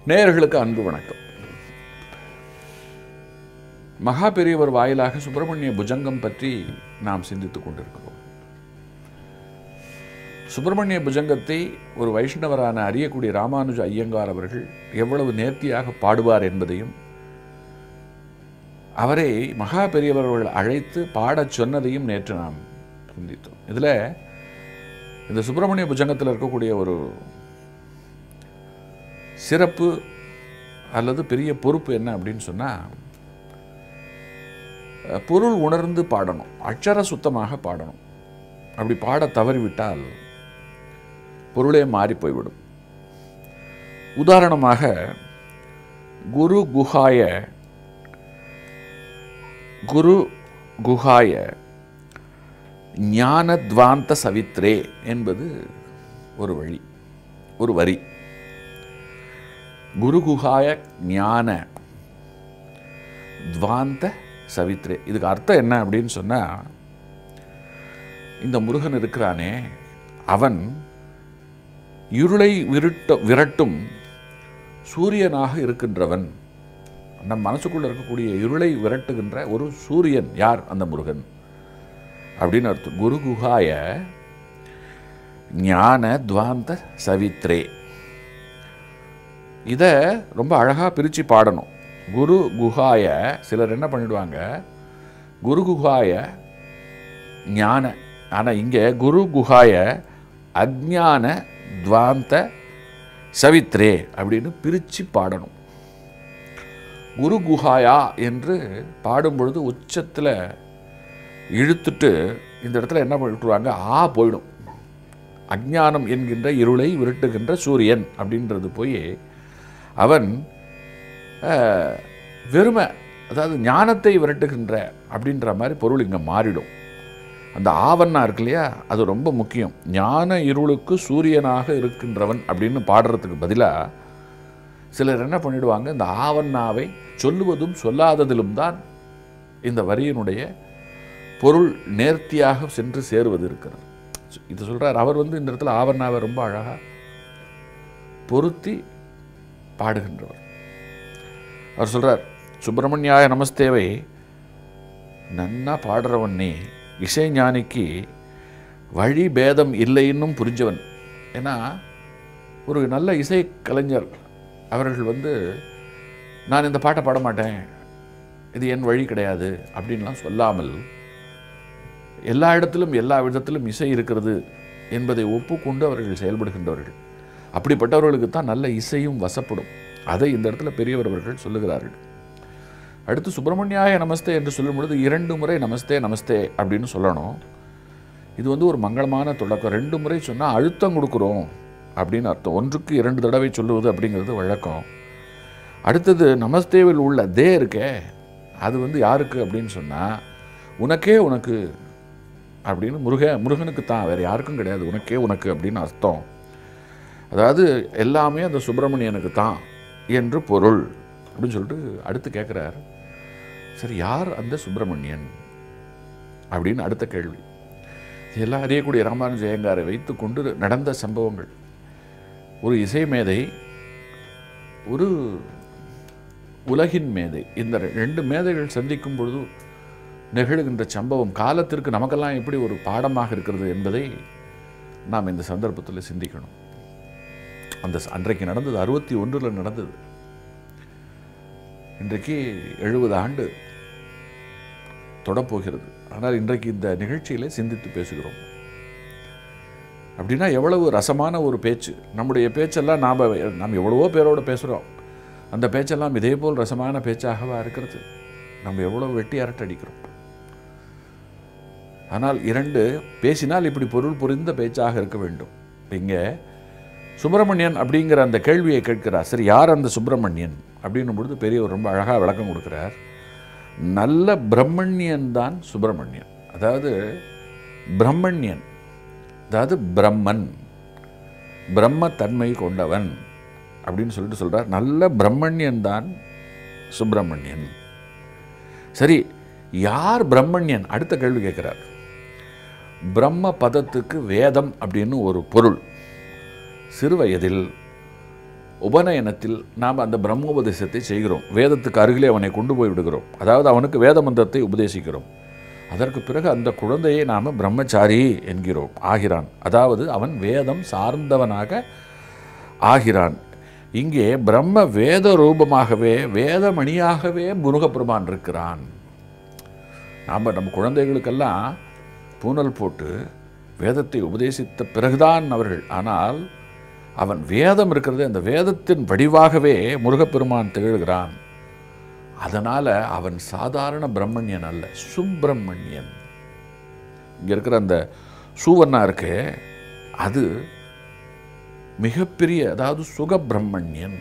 நேயர்களுக்கு அன்பு வணக்கம் மகா பெரியவர் வாயிலாக சுப்பிரமணிய புஜங்கம் பற்றி நாம் சிந்தித்துக் கொண்டிருக்கிறோம் சுப்பிரமணிய புஜங்கத்தை ஒரு வைஷ்ணவரான அறியக்கூடிய ராமானுஜ ஐயங்கார் அவர்கள் எவ்வளவு நேர்த்தியாக பாடுவார் என்பதையும் அவரை மகா பெரியவர் அவர்கள் அழைத்து பாடச் சொன்னதையும் நேற்று நாம் சிந்தித்தோம் இதில் இந்த சுப்பிரமணிய புஜங்கத்தில் இருக்கக்கூடிய ஒரு சிறப்பு அல்லது பெரிய பொறுப்பு என்ன அப்படின்னு சொன்னால் பொருள் உணர்ந்து பாடணும் அட்சர சுத்தமாக பாடணும் அப்படி பாட தவறிவிட்டால் பொருளே மாறி போய்விடும் உதாரணமாக குரு குஹாய குரு குஹாய ஞானத்வாந்த சவித்ரே என்பது ஒரு வழி ஒரு வரி குருகுகாய ஞான துவாந்த சவித்ரே இதுக்கு அர்த்தம் என்ன அப்படின்னு சொன்னால் இந்த முருகன் இருக்கிறானே அவன் இருளை விருட்ட விரட்டும் சூரியனாக இருக்கின்றவன் நம் மனசுக்குள்ள இருக்கக்கூடிய இருளை விரட்டுகின்ற ஒரு சூரியன் யார் அந்த முருகன் அப்படின்னு அர்த்தம் குரு குஹாய ஞான துவாந்த சவித்ரே இதை ரொம்ப அழகாக பிரித்து பாடணும் குரு குஹாய சிலர் என்ன பண்ணிடுவாங்க குரு குஹாய ஞான ஆனால் இங்கே குரு குஹாய அஜான துவாந்த சவித்ரே அப்படின்னு பிரித்து பாடணும் குரு குஹாயா என்று பாடும் பொழுது உச்சத்தில் இழுத்துட்டு இந்த இடத்துல என்ன பண்ணிட்டுருவாங்க ஆ போயிடும் அஜ்ஞானம் என்கின்ற இருளை விரட்டுகின்ற சூரியன் அப்படின்றது போய் அவன் வெறுமை அதாவது ஞானத்தை விரட்டுகின்ற அப்படின்ற மாதிரி பொருள் இங்கே மாறிடும் அந்த ஆவண்ணா இருக்கு இல்லையா அது ரொம்ப முக்கியம் ஞான இருளுக்கு சூரியனாக இருக்கின்றவன் அப்படின்னு பாடுறதுக்கு பதிலாக சிலர் என்ன பண்ணிடுவாங்க இந்த ஆவண்ணாவை சொல்லுவதும் சொல்லாததிலும் தான் இந்த வரியினுடைய பொருள் நேர்த்தியாக சென்று சேருவது இருக்கிறது இது சொல்கிறார் அவர் வந்து இந்த இடத்துல ஆவண்ணாவை ரொம்ப அழகாக பொருத்தி பாடுகின்றவர் அவர் சொல்கிறார் சுப்பிரமணியாய நமஸ்தேவை நன்னா பாடுறவன் நீ இசை ஞானிக்கு வழி பேதம் இல்லைன்னும் புரிஞ்சவன் ஏன்னா ஒரு நல்ல இசை கலைஞர் அவர்கள் வந்து நான் இந்த பாட்டை பாட மாட்டேன் இது என் வழி கிடையாது அப்படின்லாம் சொல்லாமல் எல்லா இடத்திலும் எல்லா விதத்திலும் இசை இருக்கிறது என்பதை ஒப்புக்கொண்டு அவர்கள் செயல்படுகின்றவர்கள் அப்படிப்பட்டவர்களுக்கு தான் நல்ல இசையும் வசப்படும் அதை இந்த இடத்துல பெரியவர் அவர்கள் சொல்லுகிறார்கள் அடுத்து சுப்பிரமணியாய நமஸ்தே என்று சொல்லும் பொழுது இரண்டு முறை நமஸ்தே நமஸ்தே அப்படின்னு சொல்லணும் இது வந்து ஒரு மங்களமான தொடக்கம் ரெண்டு முறை சொன்னால் அழுத்தம் கொடுக்குறோம் அப்படின்னு அர்த்தம் ஒன்றுக்கு இரண்டு தடவை சொல்லுவது அப்படிங்கிறது வழக்கம் அடுத்தது நமஸ்தேவில் உள்ள தே இருக்கே அது வந்து யாருக்கு அப்படின்னு சொன்னால் உனக்கே உனக்கு அப்படின்னு முருக முருகனுக்கு தான் வேறு யாருக்கும் கிடையாது உனக்கே உனக்கு அப்படின்னு அர்த்தம் அதாவது எல்லாமே அந்த சுப்பிரமணியனுக்கு தான் என்று பொருள் அப்படின்னு சொல்லிட்டு அடுத்து கேட்குறார் சரி யார் அந்த சுப்பிரமணியன் அப்படின்னு அடுத்த கேள்வி எல்லாம் அறியக்கூடிய ராமானுஜ ஜெயங்காரை வைத்து கொண்டு நடந்த சம்பவங்கள் ஒரு இசை மேதை ஒரு உலகின் மேதை இந்த ரெண்டு மேதைகள் சந்திக்கும் பொழுது நிகழ்கின்ற சம்பவம் காலத்திற்கு நமக்கெல்லாம் எப்படி ஒரு பாடமாக இருக்கிறது என்பதை நாம் இந்த சந்தர்ப்பத்தில் சிந்திக்கணும் அந்த அன்றைக்கு நடந்தது அறுபத்தி ஒன்றில் நடந்தது இன்றைக்கு எழுபது ஆண்டு தொடப்போகிறது ஆனால் இன்றைக்கு இந்த நிகழ்ச்சியிலே சிந்தித்து பேசுகிறோம் அப்படின்னா எவ்வளவு ரசமான ஒரு பேச்சு நம்முடைய பேச்செல்லாம் நாம் நாம் எவ்வளவோ பேரோடு பேசுகிறோம் அந்த பேச்செல்லாம் இதே போல் ரசமான பேச்சாகவா இருக்கிறது நம்ம எவ்வளோ வெட்டி அரட்டடிக்கிறோம் ஆனால் இரண்டு பேசினால் இப்படி பொருள் புரிந்த பேச்சாக இருக்க வேண்டும் இங்கே சுப்பிரமணியன் அப்படிங்கிற அந்த கேள்வியை கேட்கிறார் சரி யார் அந்த சுப்பிரமணியன் அப்படின்னும் பொழுது பெரியவர் ரொம்ப அழகாக விளக்கம் கொடுக்குறார் நல்ல பிரம்மண்யன் தான் சுப்பிரமணியன் அதாவது பிரம்மண்யன் அதாவது பிரம்மன் பிரம்ம தன்மை கொண்டவன் அப்படின்னு சொல்லிட்டு சொல்கிறார் நல்ல பிரம்மண்யன் தான் சுப்பிரமணியன் சரி யார் பிரம்மண்யன் அடுத்த கேள்வி கேட்குறார் பிரம்ம பதத்துக்கு வேதம் அப்படின்னு ஒரு பொருள் சிறு வயதில் உபநயனத்தில் நாம் அந்த பிரம்மோபதேசத்தை செய்கிறோம் வேதத்துக்கு அருகிலே அவனை கொண்டு போய் விடுகிறோம் அதாவது அவனுக்கு வேத மந்திரத்தை உபதேசிக்கிறோம் அதற்கு பிறகு அந்த குழந்தையை நாம் பிரம்மச்சாரி என்கிறோம் ஆகிறான் அதாவது அவன் வேதம் சார்ந்தவனாக ஆகிறான் இங்கே பிரம்ம வேத ரூபமாகவே வேதமணியாகவே முருகப்பெருமான் இருக்கிறான் நாம் நம்ம குழந்தைகளுக்கெல்லாம் பூனல் போட்டு வேதத்தை உபதேசித்த பிறகுதான் அவர்கள் ஆனால் அவன் வேதம் இருக்கிறது அந்த வேதத்தின் வடிவாகவே முருகப்பெருமான் திகழ்கிறான் அதனால் அவன் சாதாரண பிரம்மண்யன் அல்ல சுப்பிரமணியன் இங்கே இருக்கிற அந்த சூவண்ணா இருக்கே அது மிகப்பெரிய அதாவது சுகபிரமணியன்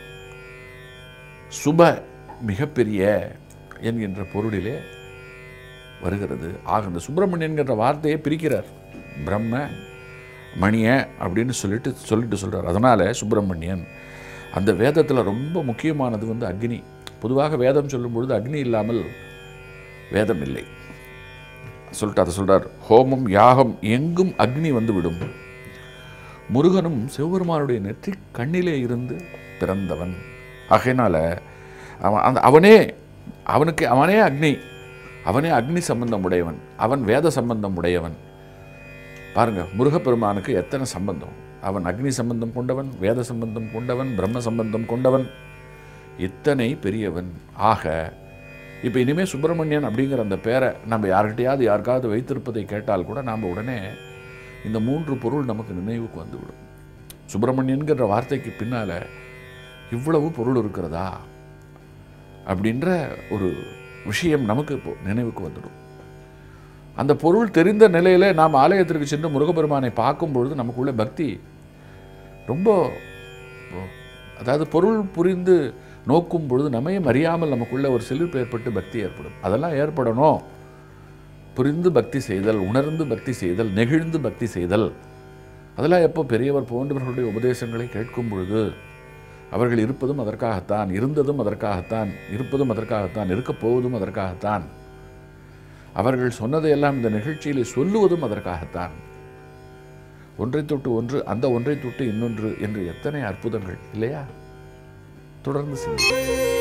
சுப மிகப்பெரிய என்கின்ற பொருளிலே வருகிறது ஆக இந்த சுப்பிரமணியன்கிற வார்த்தையை பிரிக்கிறார் பிரம்ம மணிய அப்படின்னு சொல்லிட்டு சொல்லிட்டு சொல்கிறார் அதனால் சுப்பிரமணியன் அந்த வேதத்தில் ரொம்ப முக்கியமானது வந்து அக்னி பொதுவாக வேதம் சொல்லும் பொழுது அக்னி இல்லாமல் வேதம் இல்லை சொல்லிட்டு அதை சொல்கிறார் ஹோமம் யாகம் எங்கும் அக்னி வந்து விடும் முருகனும் சிவபெருமானுடைய நெற்றி கண்ணிலே இருந்து பிறந்தவன் ஆகையினால அவன் அந்த அவனே அவனுக்கு அவனே அக்னி அவனே அக்னி சம்பந்தம் உடையவன் அவன் வேத சம்பந்தம் உடையவன் பாருங்க முருகப்பெருமானுக்கு எத்தனை சம்பந்தம் அவன் அக்னி சம்பந்தம் கொண்டவன் வேத சம்பந்தம் கொண்டவன் பிரம்ம சம்பந்தம் கொண்டவன் இத்தனை பெரியவன் ஆக இப்போ இனிமேல் சுப்பிரமணியன் அப்படிங்கிற அந்த பேரை நம்ம யார்கிட்டயாவது யாருக்காவது வைத்திருப்பதை கேட்டால் கூட நாம் உடனே இந்த மூன்று பொருள் நமக்கு நினைவுக்கு வந்துவிடும் சுப்பிரமணியன்கிற வார்த்தைக்கு பின்னால் இவ்வளவு பொருள் இருக்கிறதா அப்படின்ற ஒரு விஷயம் நமக்கு இப்போ நினைவுக்கு வந்துடும் அந்த பொருள் தெரிந்த நிலையில் நாம் ஆலயத்திற்கு சென்று முருகப்பெருமானை பார்க்கும் பொழுது நமக்குள்ள பக்தி ரொம்ப அதாவது பொருள் புரிந்து நோக்கும் பொழுது நம்மையும் அறியாமல் நமக்குள்ள ஒரு செழிப்பு ஏற்பட்டு பக்தி ஏற்படும் அதெல்லாம் ஏற்படணும் புரிந்து பக்தி செய்தல் உணர்ந்து பக்தி செய்தல் நெகிழ்ந்து பக்தி செய்தல் அதெல்லாம் எப்போ பெரியவர் போன்றவர்களுடைய உபதேசங்களை கேட்கும் பொழுது அவர்கள் இருப்பதும் அதற்காகத்தான் இருந்ததும் அதற்காகத்தான் இருப்பதும் அதற்காகத்தான் இருக்கப் போவதும் அதற்காகத்தான் அவர்கள் சொன்னதையெல்லாம் இந்த நிகழ்ச்சியிலே சொல்லுவதும் அதற்காகத்தான் ஒன்றை தொட்டு ஒன்று அந்த ஒன்றை தொட்டு இன்னொன்று என்று எத்தனை அற்புதங்கள் இல்லையா தொடர்ந்து சிந்திப்போம்